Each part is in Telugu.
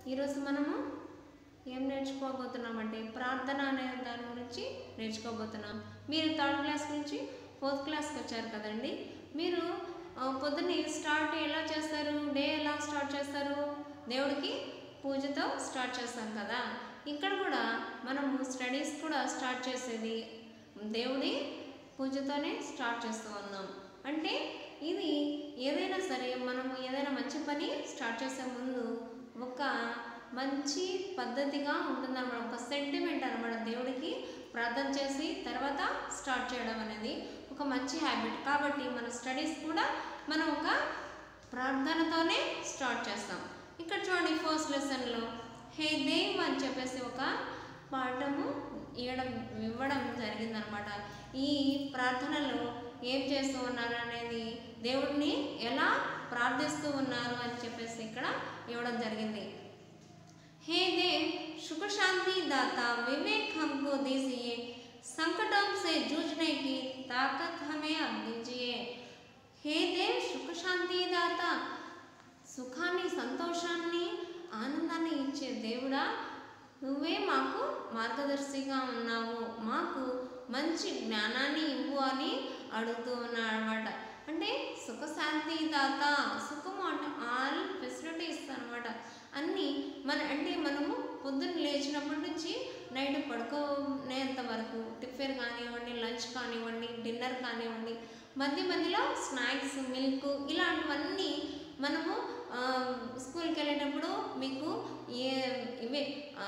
ఈరోజు మనము ఏం నేర్చుకోబోతున్నామంటే ప్రార్థన అనే దాని గురించి నేర్చుకోబోతున్నాం మీరు థర్డ్ క్లాస్ నుంచి ఫోర్త్ క్లాస్కి వచ్చారు కదండి మీరు ఆ, పొద్దున్నే స్టార్ట్ ఎలా చేస్తారు డే ఎలా స్టార్ట్ చేస్తారు దేవుడికి పూజతో స్టార్ట్ చేస్తాం కదా ఇక్కడ కూడా మనము స్టడీస్ కూడా స్టార్ట్ చేసేది దేవుడి పూజతోనే స్టార్ట్ చేస్తూ ఉన్నాం అంటే ఇది ఏదైనా సరే మనము ఏదైనా మంచి పని స్టార్ట్ చేసే ముందు ఒక మంచి పద్ధతిగా ఉంటుందన్నమాట ఒక సెంటిమెంట్ అనమాట దేవుడికి ప్రార్థన చేసి తర్వాత స్టార్ట్ చేయడం అనేది ఒక మంచి హ్యాబిట్ కాబట్టి మన స్టడీస్ కూడా మనం ఒక ప్రార్థనతోనే స్టార్ట్ చేస్తాం ఇక్కడ చూడండి ఫస్ట్ లెసన్లో హే దేవ్ అని చెప్పేసి ఒక పాఠము ఇవ్వడం ఇవ్వడం జరిగిందనమాట ఈ ప్రార్థనలో ఏం చేస్తూ ఉన్నారు అనేది దేవుడిని ఎలా ప్రార్థిస్తూ ఉన్నారు అని చెప్పేసి ఇక్కడ ఇవ్వడం జరిగింది हे देव सुख शांति दाता विवेक हमको दीजिए संकटों से जूझने की ताकत हमें अब दीजिए हे देव सुख शांति दाता సుఖాన్ని సంతోషాన్ని ఆనందాన్ని ఇచ్చే దేవుడా నువ్వే మాకు మార్గదర్శిగా ఉన్నావు మాకు మంచి జ్ఞానాన్ని ఇవ్వు అని అడుగుతూ ఉన్నాడు అనమాట అంటే సుఖశాంతి దాత సుఖము అంటే ఆల్ ఫెసిలిటీస్ అనమాట అన్నీ మన అంటే మనము పొద్దున్న లేచినప్పటి నుంచి నైట్ పడుకునేంత వరకు టిఫిన్ కానివ్వండి లంచ్ కానివ్వండి డిన్నర్ కానివ్వండి మధ్య మధ్యలో స్నాక్స్ మిల్క్ ఇలాంటివన్నీ మనము ఆ, స్కూల్కి వెళ్ళేటప్పుడు మీకు ఏ ఇవే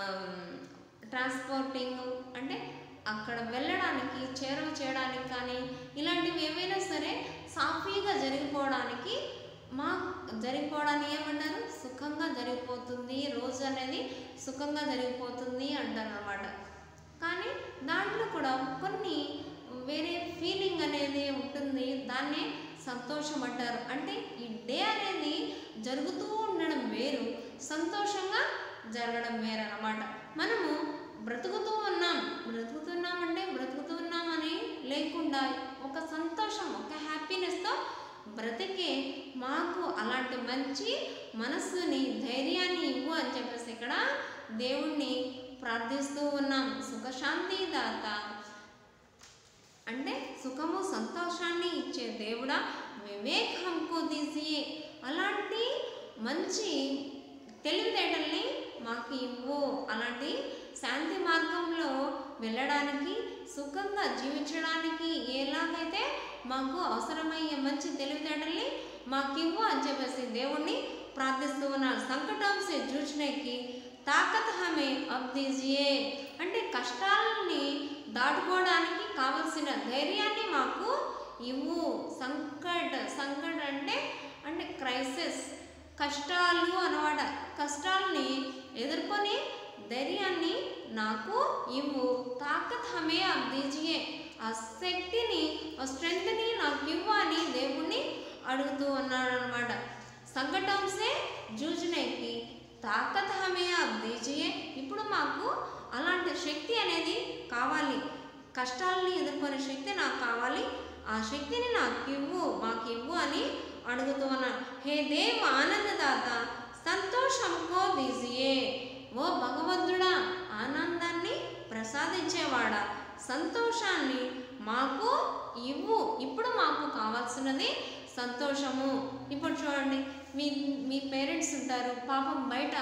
ట్రాన్స్పోర్టింగ్ అంటే అక్కడ వెళ్ళడానికి చేరువ చేయడానికి కానీ ఇలాంటివి ఏవైనా సరే సాఫీగా జరిగిపోవడానికి మా జరిగిపోవడాన్ని ఏమంటారు సుఖంగా జరిగిపోతుంది రోజు అనేది సుఖంగా జరిగిపోతుంది అంటారు అనమాట కానీ దాంట్లో కూడా కొన్ని వేరే ఫీలింగ్ అనేది ఉంటుంది దాన్నే సంతోషం అంటారు అంటే ఈ డే అనేది జరుగుతూ ఉండడం వేరు సంతోషంగా జరగడం వేరు అన్నమాట మనము బ్రతుకుతూ ఉన్నాం బ్రతుకుతున్నామంటే బ్రతుకుతూ ఉన్నామని లేకుండా ఒక సంతోషం ఒక హ్యాపీనెస్తో బ్రతికే మాకు అలాంటి మంచి మనస్సుని ధైర్యాన్ని ఇవ్వు అని చెప్పేసి ఇక్కడ దేవుణ్ణి ప్రార్థిస్తూ ఉన్నాం సుఖశాంతి దాత అంటే సుఖము సంతోషాన్ని ఇచ్చే దేవుడా వివేక్ హంకు దీజియే అలాంటి మంచి తెలివితేటల్ని మాకు ఇవ్వు అలాంటి శాంతి మార్గంలో వెళ్ళడానికి సుఖంగా జీవించడానికి ఎలాగైతే మాకు అవసరమయ్యే మంచి తెలివితేటల్ని మాకు ఇవ్వు అని చెప్పేసి దేవుణ్ణి ప్రార్థిస్తూ ఉన్నారు సంకటం సే జూచనేకి తాకత్ హమే అబ్ దీజియే అంటే కష్టాలని దాటుకోవడానికి కావలసిన ధైర్యాన్ని మాకు ఇవ్వు సంకట్ సంకట్ అంటే అంటే క్రైసిస్ కష్టాలు అనమాట కష్టాలని ఎదుర్కొని ధైర్యాన్ని నాకు ఇవ్వు తాకత్ హమే అబ్ దీజియే ఆ శక్తిని ఆ స్ట్రెంగ్త్ని నాకు ఇవ్వు అని దేవుణ్ణి అడుగుతూ ఉన్నాడు అనమాట సంకటం సే జూజనేకి తాకత్ హమే అబ్ దీజియే ఇప్పుడు మాకు అలాంటి శక్తి అనేది కావాలి కష్టాలని ఎదుర్కొనే శక్తి నాకు కావాలి ఆ శక్తిని నాకు ఇవ్వు మాకు ఇవ్వు అని అడుగుతూ ఉన్నాను హే దేవ్ ఆనందదాత సంతోషంకో దీజియే ఓ భగవంతుడా ఆనందాన్ని ప్రసాదించేవాడా సంతోషాన్ని మాకు ఇవ్వు ఇప్పుడు మాకు కావాల్సినది సంతోషము ఇప్పుడు చూడండి మీ మీ పేరెంట్స్ ఉంటారు పాపం బయట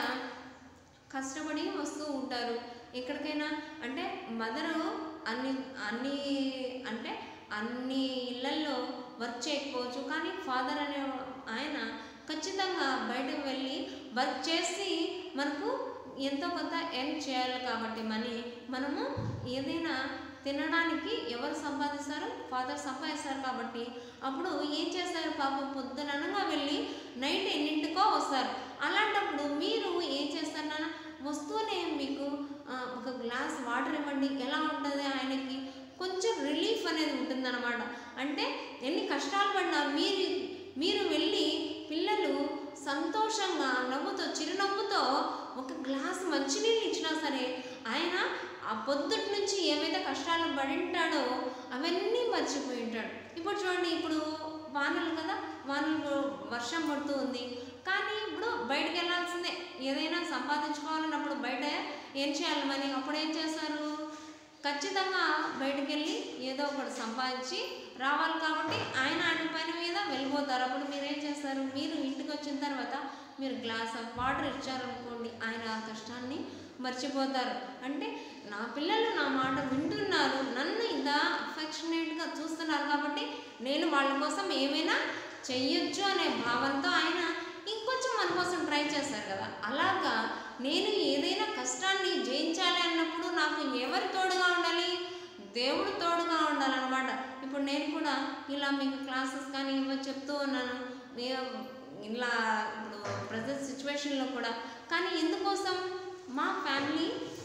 కష్టపడి వస్తూ ఉంటారు ఎక్కడికైనా అంటే మదరు అన్ని అన్ని అంటే అన్ని ఇళ్ళల్లో వర్క్ చేయకపోవచ్చు కానీ ఫాదర్ అనే ఆయన ఖచ్చితంగా బయటకు వెళ్ళి వర్క్ చేసి మనకు ఎంతో కొంత ఎర్న్ చేయాలి కాబట్టి మనీ మనము ఏదైనా తినడానికి ఎవరు సంపాదిస్తారు ఫాదర్ సంపాదిస్తారు కాబట్టి అప్పుడు ఏం చేస్తారు పాపం పొద్దుననగా వెళ్ళి నైట్ ఎన్నింటికో వస్తారు అలాంటప్పుడు మీరు ఏం చేస్తారు నాన్న వస్తూనే మీకు ఆ, ఒక గ్లాస్ వాటర్ ఇవ్వండి ఎలా ఉంటుంది ఆయనకి కొంచెం రిలీఫ్ అనేది ఉంటుందన్నమాట అంటే ఎన్ని కష్టాలు పడినా మీరు మీరు వెళ్ళి పిల్లలు సంతోషంగా నవ్వుతో చిరునవ్వుతో ఒక గ్లాస్ మంచినీళ్ళు ఇచ్చినా సరే ఆయన ఆ పొద్దుటి నుంచి ఏవైతే కష్టాలు పడి ఉంటాడో అవన్నీ మర్చిపోయి ఉంటాడు ఇప్పుడు చూడండి ఇప్పుడు వానలు కదా వానలు వర్షం పడుతూ ఉంది కానీ ఇప్పుడు బయటికి వెళ్ళాల్సిందే ఏదైనా సంపాదించుకోవాలన్నప్పుడు బయట ఏం చేయాలి మరి అప్పుడు ఏం చేస్తారు ఖచ్చితంగా బయటికి వెళ్ళి ఏదో ఒకటి సంపాదించి రావాలి కాబట్టి ఆయన ఆయన పని మీద వెళ్ళిపోతారు అప్పుడు మీరు ఏం చేస్తారు మీరు ఇంటికి వచ్చిన తర్వాత మీరు గ్లాస్ ఆఫ్ వాటర్ ఇచ్చారనుకోండి ఆయన ఆ కష్టాన్ని మర్చిపోతారు అంటే నా పిల్లలు నా మాట వింటున్నారు నన్ను ఇంత అఫెక్షనేట్గా చూస్తున్నారు కాబట్టి నేను వాళ్ళ కోసం ఏమైనా చెయ్యొచ్చు అనే భావంతో ఆయన ఇంకొంచెం మన కోసం ట్రై చేస్తారు కదా అలాగా నేను ఏదైనా కష్టాన్ని జయించాలి అన్నప్పుడు నాకు ఎవరు తోడుగా ఉండాలి దేవుడు తోడుగా ఉండాలన్నమాట ఇప్పుడు నేను కూడా ఇలా మీకు క్లాసెస్ కానీ ఏమో చెప్తూ ఉన్నాను నే- ఇలా ఇప్పుడు ప్రజెంట్ సిచ్యువేషన్లో కూడా కానీ ఎందుకోసం మా ఫ్యామిలీ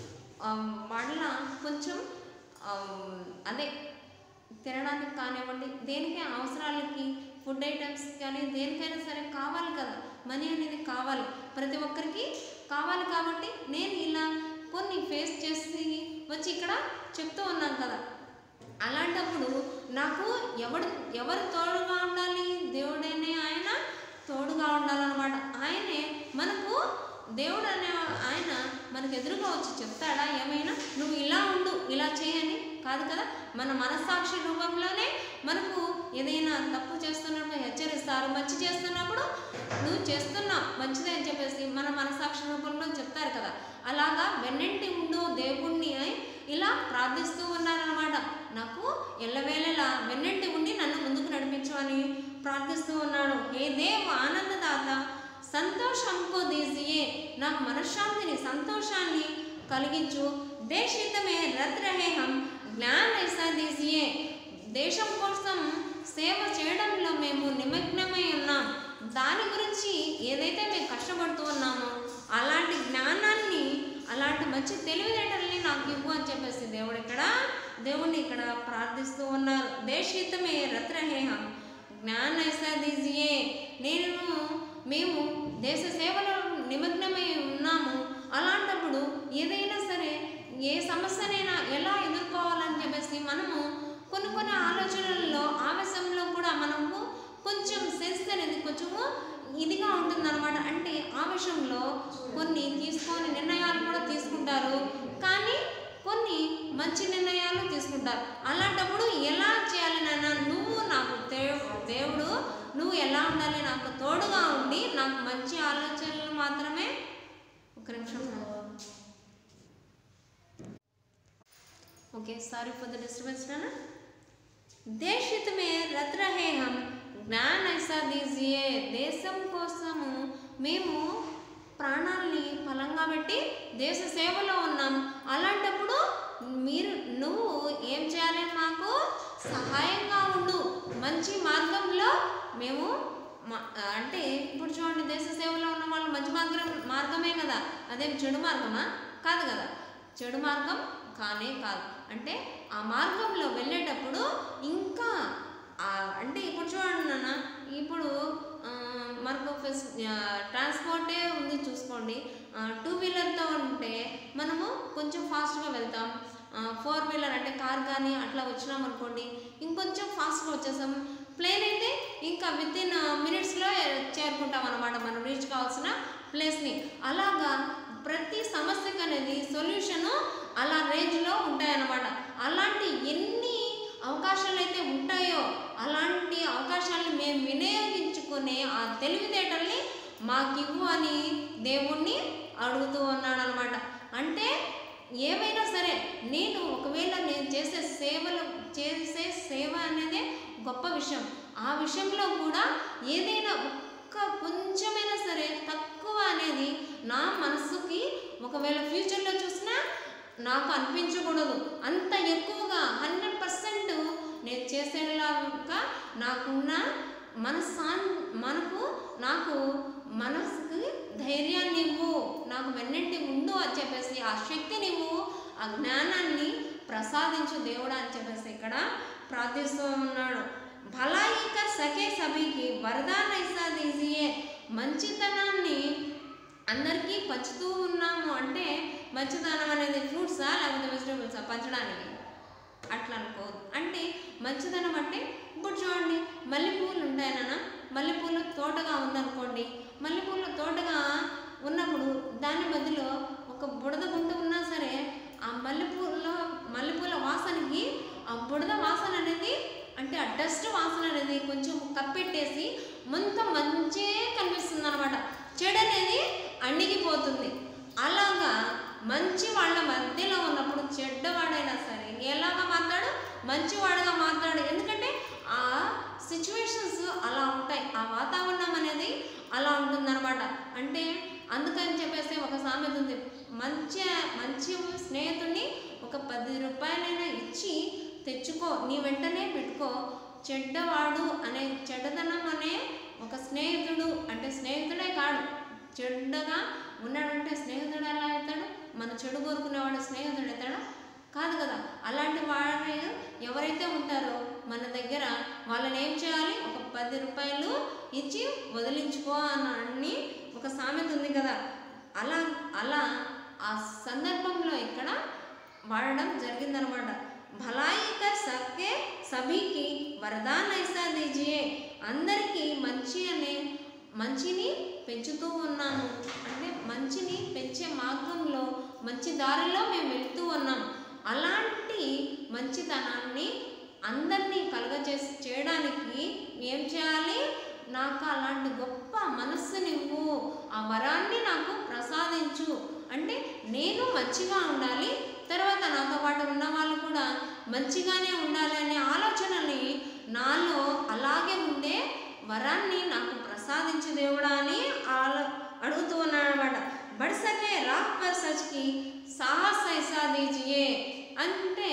వాళ్ళ కొంచెం ఆ, అదే తినడానికి కానివ్వండి దేనికి అవసరాలకి ఫుడ్ ఐటమ్స్ కానీ దేనికైనా సరే కావాలి కదా మనీ అనేది కావాలి ప్రతి ఒక్కరికి కావాలి కాబట్టి నేను ఇలా కొన్ని ఫేస్ చేసి వచ్చి ఇక్కడ చెప్తూ ఉన్నాను కదా అలాంటప్పుడు నాకు ఎవడు ఎవరు తోడుగా ఉండాలి దేవుడనే ఆయన తోడుగా ఉండాలన్నమాట ఆయనే మనకు దేవుడు అనే ఆయన మనకు ఎదురుగా వచ్చి చెప్తాడా ఏమైనా నువ్వు ఇలా ఉండు ఇలా చేయని కాదు కదా మన మనస్సాక్షి రూపంలోనే మనకు ఏదైనా తప్పు చేస్తున్నప్పుడు హెచ్చరిస్తారు మంచి చేస్తున్నప్పుడు నువ్వు చేస్తున్నావు మంచిదే అని చెప్పేసి మన మనసాక్షి రూపంలో చెప్తారు కదా అలాగా వెన్నంటి ఉండు దేవుణ్ణి అని ఇలా ప్రార్థిస్తూ ఉన్నారనమాట నాకు ఎల్లవేళలా వెన్నంటి ఉండి నన్ను ముందుకు నడిపించు అని ప్రార్థిస్తూ ఉన్నాడు ఏ దేవ్ ఆనందదాత సంతోషంకో దీసియే నాకు మనశ్శాంతిని సంతోషాన్ని కలిగించు దేశితమే రత్ రహే హం జ్ఞాన్ ఐసా దీసియే దేశం కోసం సేవ చేయడంలో మేము నిమగ్నమై ఉన్నాం దాని గురించి ఏదైతే మేము కష్టపడుతూ ఉన్నామో అలాంటి జ్ఞానాన్ని అలాంటి మంచి తెలివితేటల్ని నాకు ఇవ్వు అని చెప్పేసి దేవుడు ఇక్కడ దేవుణ్ణి ఇక్కడ ప్రార్థిస్తూ ఉన్నారు దేశితమే రత్రహేహం జ్ఞాన ఐసా దీజియే నేను మేము దేశ సేవలో నిమగ్నమై ఉన్నాము అలాంటప్పుడు ఏదైనా సరే ఏ సమస్యనైనా ఎలా ఎదుర్కోవాలని చెప్పేసి మనము కొన్ని కొన్ని ఆలోచనల్లో ఆవేశంలో కూడా మనము కొంచెం సెన్స్ అనేది కొంచెము ఇదిగా ఉంటుందన్నమాట అంటే ఆవేశంలో కొన్ని తీసుకొని నిర్ణయాలు కూడా తీసుకుంటారు కానీ కొన్ని మంచి నిర్ణయాలు తీసుకుంటారు అలాంటప్పుడు ఎలా చేయాలి నాన్న నువ్వు నాకు దే- దేవుడు నువ్వు ఎలా ఉండాలి నాకు తోడుగా ఉండి నాకు మంచి ఆలోచనలు మాత్రమే ఒక నిమిషం okay sorry for the disturbance నాన్న దేశిत में रत रहे हम జ్ఞాన్ ఐసా దీజియే దేశం కోసము మేము ప్రాణాలని ఫలంగా పెట్టి దేశ సేవలో ఉన్నాం అలాంటప్పుడు మీరు నువ్వు ఏం చేయాలి మాకు సహాయంగా ఉండు మంచి మార్గంలో మేము మా- అంటే ఇప్పుడు చూడండి దేశ సేవలో ఉన్న వాళ్ళు మంచి మార్గం మార్గమే కదా అదేం చెడు మార్గమా కాదు కదా చెడు మార్గం కానే కాదు అంటే ఆ మార్గంలో వెళ్ళేటప్పుడు ఇంకా ఆ అంటే ఇప్పుడు చూడండి నాన్న ఇప్పుడు ఆ, మనకు ఫెస్ ట్రాన్స్పోర్టే ఉంది చూసుకోండి టూ వీలర్తో ఉంటే మనము కొంచెం ఫాస్ట్గా వెళ్తాం ఫోర్ వీలర్ అంటే కార్ కానీ అట్లా వచ్చినాం అనుకోండి ఇంకొంచెం ఫాస్ట్గా వచ్చేసాం ప్లేన్ అయితే ఇంకా విత్ ఇన్ మినిట్స్లో చేరుకుంటాం అనమాట మనం రీచ్ కావాల్సిన ప్లేస్ని అలాగా ప్రతి సమస్యకు అనేది సొల్యూషను అలా రేంజ్లో ఉంటాయన్నమాట అలాంటి ఎన్ని అవకాశాలు అయితే ఉంటాయో అలాంటి అవకాశాలను మేము వినియోగించుకునే ఆ తెలివితేటల్ని మాకివ్వు అని దేవుణ్ణి అడుగుతూ ఉన్నాడు అనమాట అంటే ఏమైనా సరే నేను ఒకవేళ నేను చేసే సేవలు చేసే సేవ అనేదే గొప్ప విషయం ఆ విషయంలో కూడా ఏదైనా ఒక్క కొంచెమైనా సరే తక్కువ అనేది నా మనసుకి ఒకవేళ ఫ్యూచర్లో చూసినా నాకు అనిపించకూడదు అంత ఎక్కువగా హండ్రెడ్ పర్సెంట్ నేను చేసేలాగా నాకున్న మనసాన్ మనకు నాకు మనసుకి ధైర్యాన్ని ఇవ్వు నాకు వెన్నంటి ఉండు అని చెప్పేసి ఆ శక్తిని ఇవ్వు ఆ జ్ఞానాన్ని ప్రసాదించు దేవుడా అని చెప్పేసి ఇక్కడ ప్రార్థిస్తూ ఉన్నాడు భలాయి కా సకే సభీకి వరదాన్ ఐసా దీజియే మంచితనాన్ని అందరికీ పంచుతూ ఉన్నాము అంటే మంచితనం అనేది ఫ్రూట్సా లేకపోతే వెజిటేబుల్సా పంచడానికి అట్లా అనుకోవద్దు అంటే మంచిదనం అంటే ఇప్పుడు చూడండి మల్లెపూలు ఉంటాయి నాన్న మల్లెపూలు తోటగా ఉందనుకోండి మల్లెపూల తోటగా ఉన్నప్పుడు దాని బదులు ఒక బుడద గుంట ఉన్నా సరే ఆ మల్లెపూల మల్లెపూల వాసనకి ఆ బుడద వాసన అనేది అంటే ఆ డస్ట్ వాసన అనేది కొంచెం కప్పెట్టేసి మొత్తం మంచే కనిపిస్తుంది అనమాట చెడు అనేది అణిగిపోతుంది అలాగా మంచి వాళ్ళ మధ్యలో ఉన్నప్పుడు చెడ్డవాడైనా సరే ఎలాగా మాట్లాడు మంచివాడుగా మాట్లాడు ఎందుకంటే ఆ సిచ్యువేషన్స్ అలా ఉంటాయి ఆ వాతావరణం అనేది అలా ఉంటుందన్నమాట అంటే అందుకని చెప్పేసి ఒక సామెత ఉంది మంచి మంచి స్నేహితుడిని ఒక పది రూపాయలైనా ఇచ్చి తెచ్చుకో నీ వెంటనే పెట్టుకో చెడ్డవాడు అనే చెడ్డతనం అనే ఒక స్నేహితుడు అంటే స్నేహితుడే కాడు చెడ్డగా ఉన్నాడంటే స్నేహితుడు ఎలా అవుతాడు మన చెడు కోరుకునేవాడు స్నేహితుడు అవుతాడా కాదు కదా అలాంటి వారు ఎవరైతే ఉంటారో మన దగ్గర వాళ్ళని ఏం చేయాలి ఒక పది రూపాయలు ఇచ్చి వదిలించుకో అని ఒక సామెత ఉంది కదా అలా అలా ఆ సందర్భంలో ఇక్కడ వాడడం జరిగిందనమాట భలాయి కర్ సబ్కే సభీకి వరదాన్ ఐసా దీజియే అందరికీ మంచి అనే మంచిని పెంచుతూ ఉన్నాము అంటే మంచిని పెంచే మార్గంలో మంచి దారిలో మేము వెళ్తూ ఉన్నాం అలాంటి మంచితనాన్ని అందరినీ కలుగజేసి చేయడానికి ఏం చేయాలి నాకు అలాంటి గొప్ప మనస్సునివ్వు ఆ వరాన్ని నాకు ప్రసాదించు అంటే నేను మంచిగా ఉండాలి తర్వాత నాతో పాటు ఉన్న వాళ్ళు కూడా మంచిగానే ఉండాలి అనే ఆలోచనని నాలో అలాగే ఉండే వరాన్ని నాకు ప్రసాదించు దేవుడా అని ఆలో అడుగుతూ ఉన్నాడు అనమాట బడిసకే రాహ్ పర్ సచ్కి సాహస్ ఐసా దీజియే అంటే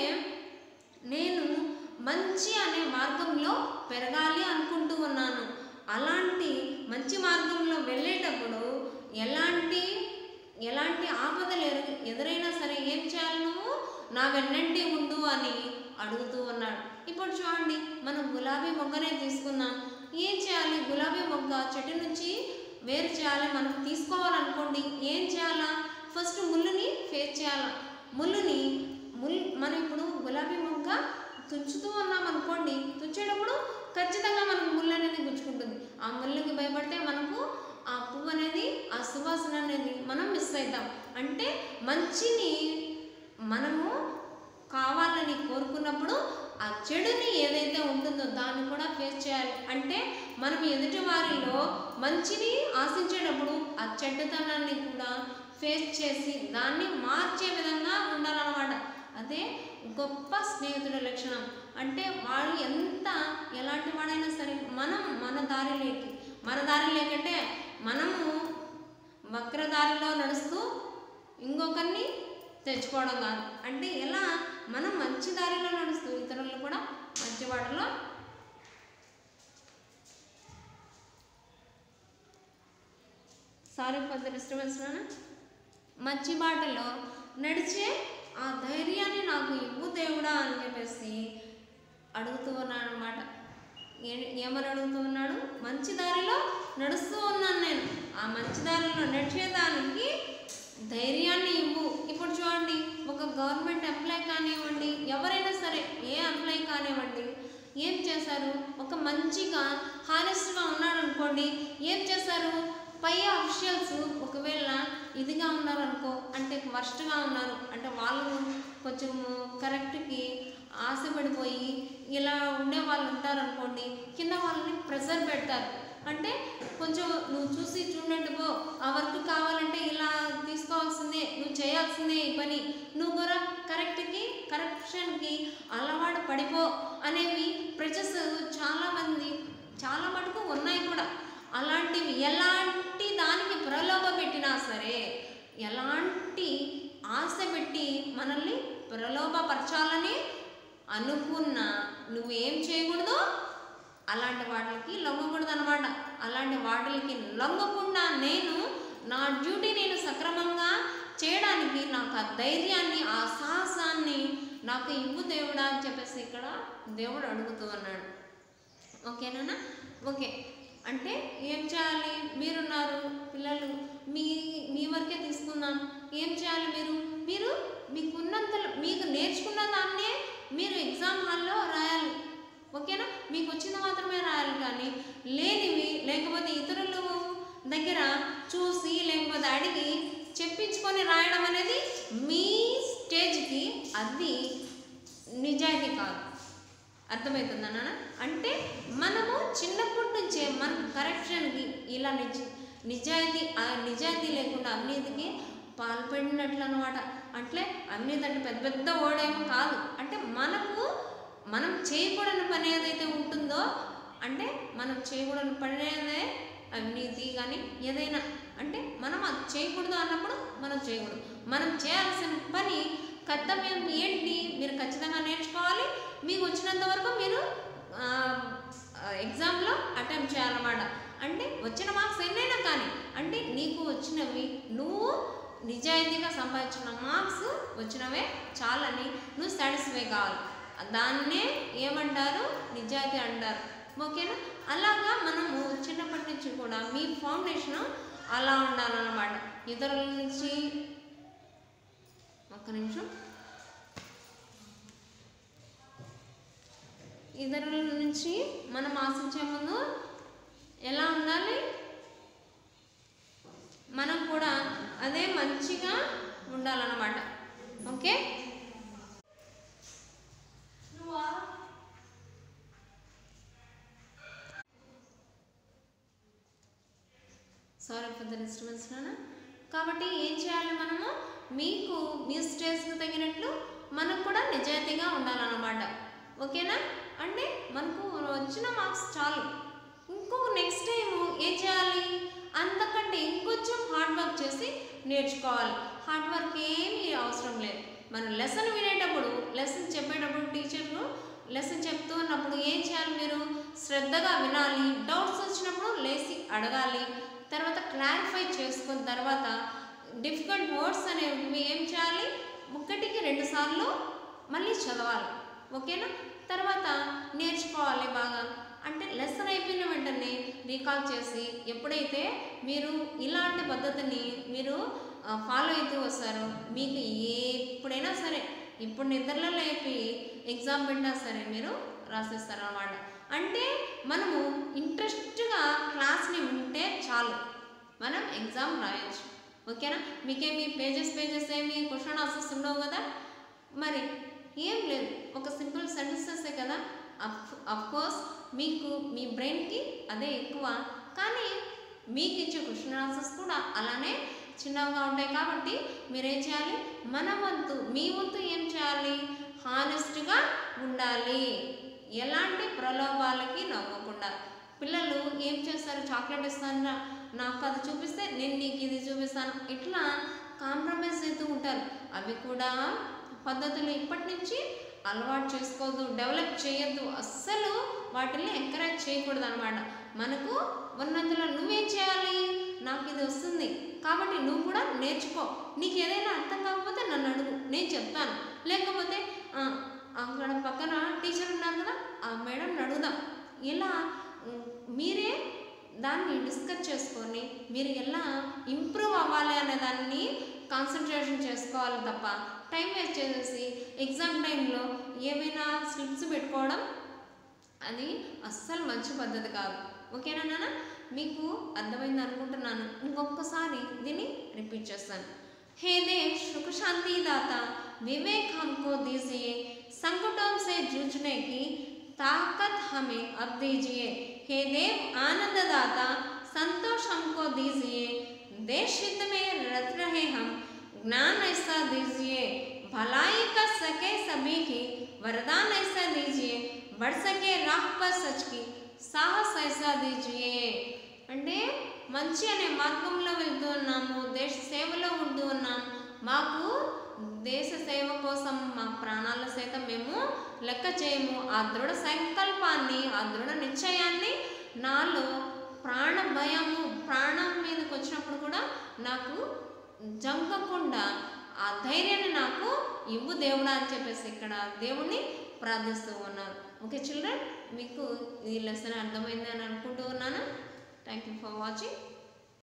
నేను మంచి అనే మార్గంలో పెరగాలి అనుకుంటూ ఉన్నాను అలాంటి మంచి మార్గంలో వెళ్ళేటప్పుడు ఎలాంటి ఎలాంటి ఆపదలు ఎరు ఎదురైనా సరే ఏం చేయాలి నువ్వు నా వెన్నంటి ఉండు అని అడుగుతూ ఉన్నాడు ఇప్పుడు చూడండి మనం గులాబీ మొగ్గనే తీసుకుందాం ఏం చేయాలి గులాబీ మొగ్గ చెట్టు నుంచి వేరు చేయాలి మనం తీసుకోవాలనుకోండి ఏం చేయాలా ఫస్ట్ ముళ్ళుని ఫేస్ చేయాలా ముళ్ళుని ముల్ మనం ఇప్పుడు గులాబీ మొగ్గ తుంచుతూ ఉన్నాం అనుకోండి తుంచేటప్పుడు ఖచ్చితంగా మనకు ముళ్ళు అనేది గుచ్చుకుంటుంది ఆ ముళ్ళకి భయపడితే మనకు ఆ పువ్వు అనేది ఆ సువాసన అనేది మనం మిస్ అవుతాం అంటే మంచిని మనము కావాలని కోరుకున్నప్పుడు ఆ చెడుని ఏదైతే ఉంటుందో దాన్ని కూడా ఫేస్ చేయాలి అంటే మనం ఎదుటి వారిలో మంచిని ఆశించేటప్పుడు ఆ చెడ్డతనాన్ని కూడా ఫేస్ చేసి దాన్ని మార్చే విధంగా ఉండాలన్నమాట అదే గొప్ప స్నేహితుడి లక్షణం అంటే వాడు ఎంత ఎలాంటి వాడైనా సరే మనం మన దారిలోకి మన దారి లేకంటే మనము వక్రదారిలో నడుస్తూ ఇంకొకరిని తెచ్చుకోవడం కాదు అంటే ఎలా మనం మంచి దారిలో నడుస్తూ ఇతరులను కూడా మంచి వాటిలో సారీ ఫర్ ద డిస్టర్బెన్స్ మంచి బాటలో నడిచే ఆ ధైర్యాన్ని నాకు ఇవ్వు దేవుడా అని చెప్పేసి అడుగుతూ ఉన్నాడు అనమాట ఏమని అడుగుతూ ఉన్నాడు మంచి దారిలో నడుస్తూ ఉన్నాను నేను ఆ మంచి దారిలో నడిచేదానికి ధైర్యాన్ని ఇవ్వు ఇప్పుడు చూడండి ఒక గవర్నమెంట్ ఎంప్లాయ్ కానివ్వండి ఎవరైనా సరే ఏ ఎంప్లాయ్ కానివ్వండి ఏం చేశారు ఒక మంచిగా హానెస్ట్గా ఉన్నాడు అనుకోండి ఏం చేశారు పై అఫిషియల్స్ ఒకవేళ ఇదిగా ఉన్నారనుకో అంటే వర్స్ట్గా ఉన్నారు అంటే వాళ్ళు కొంచెం కరెక్ట్కి ఆశపడిపోయి ఇలా ఉండే వాళ్ళు ఉంటారనుకోండి కింద వాళ్ళని ప్రెషర్ పెడతారు అంటే కొంచెం నువ్వు చూసి చూడండి పో ఆ వర్క్ కావాలంటే ఇలా తీసుకోవాల్సిందే నువ్వు చేయాల్సిందే ఈ పని నువ్వు కూడా కరెక్ట్కి కరప్షన్కి అలవాటు పడిపో అనేవి ప్రజెస్ చాలామంది చాలా మటుకు ఉన్నాయి కూడా అలాంటివి ఎలాంటి దానికి ప్రలోభ పెట్టినా సరే ఎలాంటి ఆశ పెట్టి మనల్ని ప్రలోభపరచాలని అనుకున్నా నువ్వేం చేయకూడదు అలాంటి వాటికి లొంగకూడదు అనమాట అలాంటి వాటికి లొంగకుండా నేను నా డ్యూటీ నేను సక్రమంగా చేయడానికి నాకు ఆ ధైర్యాన్ని ఆ సాహసాన్ని నాకు ఇవ్వు దేవుడా అని చెప్పేసి ఇక్కడ దేవుడు అడుగుతూ అన్నాడు ఓకేనా ఓకే అంటే ఏం చేయాలి మీరున్నారు పిల్లలు మీ మీ వరకే తీసుకుందాం ఏం చేయాలి మీరు మీరు మీకున్నంత మీకు నేర్చుకున్న దాన్నే మీరు ఎగ్జామ్ హాల్లో రాయాలి ఓకేనా మీకు వచ్చింది మాత్రమే రాయాలి కానీ లేనివి లేకపోతే ఇతరులు దగ్గర చూసి లేకపోతే అడిగి చెప్పించుకొని రాయడం అనేది మీ స్టేజ్కి అది నిజాయితీ కాదు అర్థమవుతుందా నాన్న అంటే మనము చిన్నప్పటి నుంచే మన కరెక్షన్కి ఇలా నిజ నిజాయితీ ఆ నిజాయితీ లేకుండా అవినీతికి పాల్పడినట్లు అనమాట అంటే అవినీతి అంటే పెద్ద పెద్ద ఓడేమో కాదు అంటే మనకు మనం చేయకూడని పని ఏదైతే ఉంటుందో అంటే మనం చేయకూడని పని అనేదే అవినీతి కానీ ఏదైనా అంటే మనం అది చేయకూడదు అన్నప్పుడు మనం చేయకూడదు మనం చేయాల్సిన పని కర్తవ్యం ఏంటి మీరు ఖచ్చితంగా నేర్చుకోవాలి మీకు వచ్చినంత వరకు మీరు ఎగ్జామ్లో అటెంప్ట్ చేయాలన్నమాట అంటే వచ్చిన మార్క్స్ ఎన్నైనా కానీ అంటే నీకు వచ్చినవి నువ్వు నిజాయితీగా సంపాదించిన మార్క్స్ వచ్చినవే చాలని నువ్వు సాటిస్ఫై కావాలి దాన్నే ఏమంటారు నిజాయితీ అంటారు ఓకేనా అలాగా మనము చిన్నప్పటి నుంచి కూడా మీ ఫౌండేషన్ అలా ఉండాలన్నమాట ఇతరుల నుంచి ఒక్క నిమిషం ఇతరుల నుంచి మనం ఆశించే ముందు ఎలా ఉండాలి మనం కూడా అదే మంచిగా ఉండాలన్నమాట okay sorry for the disturbance నాన్న కాబట్టి ఏం చేయాలి మనము మీకు మీ స్టేజ్కి తగినట్లు మనకు కూడా నిజాయితీగా ఉండాలన్నమాట ఓకేనా అంటే మనకు వచ్చిన మార్క్స్ చాలు ఇంకో నెక్స్ట్ టైం ఏం చేయాలి అంతకంటే ఇంకొంచెం హార్డ్ వర్క్ చేసి నేర్చుకోవాలి హార్డ్ వర్క్ ఏమీ అవసరం లేదు మనం లెసన్ వినేటప్పుడు లెసన్ చెప్పేటప్పుడు టీచర్లు లెసన్ చెప్తూ ఉన్నప్పుడు ఏం చేయాలి మీరు శ్రద్ధగా వినాలి డౌట్స్ వచ్చినప్పుడు లేచి అడగాలి తర్వాత క్లారిఫై చేసుకున్న తర్వాత డిఫికల్ట్ వర్డ్స్ అనేవి ఏం చేయాలి ఒకటికి రెండు సార్లు మళ్ళీ చదవాలి ఓకేనా తర్వాత నేర్చుకోవాలి బాగా అంటే లెసన్ అయిపోయిన వెంటనే రీకాల్ చేసి ఎప్పుడైతే మీరు ఇలాంటి పద్ధతిని మీరు ఫాలో అవుతూ వస్తారో మీకు ఎప్పుడైనా సరే ఇప్పుడు నిద్రలో లేపి ఎగ్జామ్ పెట్టినా సరే మీరు రాసేస్తారు అన్నమాట అంటే మనము ఇంట్రెస్ట్గా క్లాస్ని వింటే చాలు మనం ఎగ్జామ్ రాయొచ్చు ఓకేనా మీకేమి పేజెస్ పేజెస్ ఏమి క్వశ్చన్ ఆన్సర్స్ ఉండవు కదా మరి ఏం లేదు ఒక సింపుల్ సెంటెన్సెసే కదా అఫ్ కోర్స్ మీకు మీ బ్రెయిన్కి అదే ఎక్కువ కానీ మీకు ఇచ్చే క్వశ్చన్ ఆన్సర్స్ కూడా అలానే చిన్నగా ఉంటాయి కాబట్టి మీరేం చేయాలి మన వంతు మీ వంతు ఏం చేయాలి హానెస్ట్గా ఉండాలి ఎలాంటి ప్రలోభాలకి నవ్వకుండా పిల్లలు ఏం చేస్తారు చాక్లెట్ ఇస్తాను నాకు అది చూపిస్తే నేను నీకు ఇది చూపిస్తాను ఇట్లా కాంప్రమైజ్ అవుతూ ఉంటారు అవి కూడా పద్ధతులు ఇప్పటి నుంచి అలవాటు చేసుకోవద్దు డెవలప్ చేయొద్దు అస్సలు వాటిని ఎంకరేజ్ చేయకూడదు అనమాట మనకు ఉన్నందులో నువ్వేం చేయాలి నాకు ఇది వస్తుంది కాబట్టి నువ్వు కూడా నేర్చుకో నీకు ఏదైనా అర్థం కాకపోతే నన్ను అడుగు నేను చెప్తాను లేకపోతే "ఆ, అక్కడ పక్కన టీచర్ ఉన్నారు కదా ఆ మేడం అడుగుదాం ఇలా ఉమ్, మీరే దాన్ని డిస్కస్ చేసుకొని మీరు ఎలా ఇంప్రూవ్ అవ్వాలి అనే దాన్ని కాన్సన్ట్రేషన్ చేసుకోవాలి తప్ప టైం వేస్ట్ చేసేసి ఎగ్జామ్ టైంలో ఏమైనా స్లిప్స్ పెట్టుకోవడం అది అస్సలు మంచి పద్ధతి కాదు ఓకేనా నాన్న మీకు అర్థమైంది అనుకుంటున్నాను ఇంకొకసారి దీన్ని రిపీట్ చేస్తాను हे देव सुख शांति दाता विवेक हमको दीजिए संकटों से जूझने की ताकत हमें अब दीजिए हे देव आनंद दाता संतोष हमको दीजिए देश हित में रत रहे हम ज्ञान ऐसा दीजिए भलाई कर सके सभी की वरदान ऐसा दीजिए बढ़ सके राह पर सच की సాహస్ ఐసా దీజియే అంటే మంచి అనే మార్గంలో వెళ్తూ ఉన్నాము దేశ సేవలో ఉంటూ ఉన్నాం మాకు దేశ సేవ కోసం మా ప్రాణాల సైతం మేము లెక్క చేయము ఆ దృఢ సంకల్పాన్ని ఆ దృఢ నిశ్చయాన్ని నాలో ప్రాణ భయము ప్రాణం మీదకి వచ్చినప్పుడు కూడా నాకు జంకకుండా ఆ ధైర్యాన్ని నాకు ఇవ్వు దేవుడా అని చెప్పేసి ఇక్కడ దేవుణ్ణి ప్రార్థిస్తూ ఉన్నారు ఓకే చిల్డ్రన్ మీకు ఈ లెసన్ అర్థమైందని అనుకుంటూ ఉన్నాను థ్యాంక్ యూ ఫర్ వాచింగ్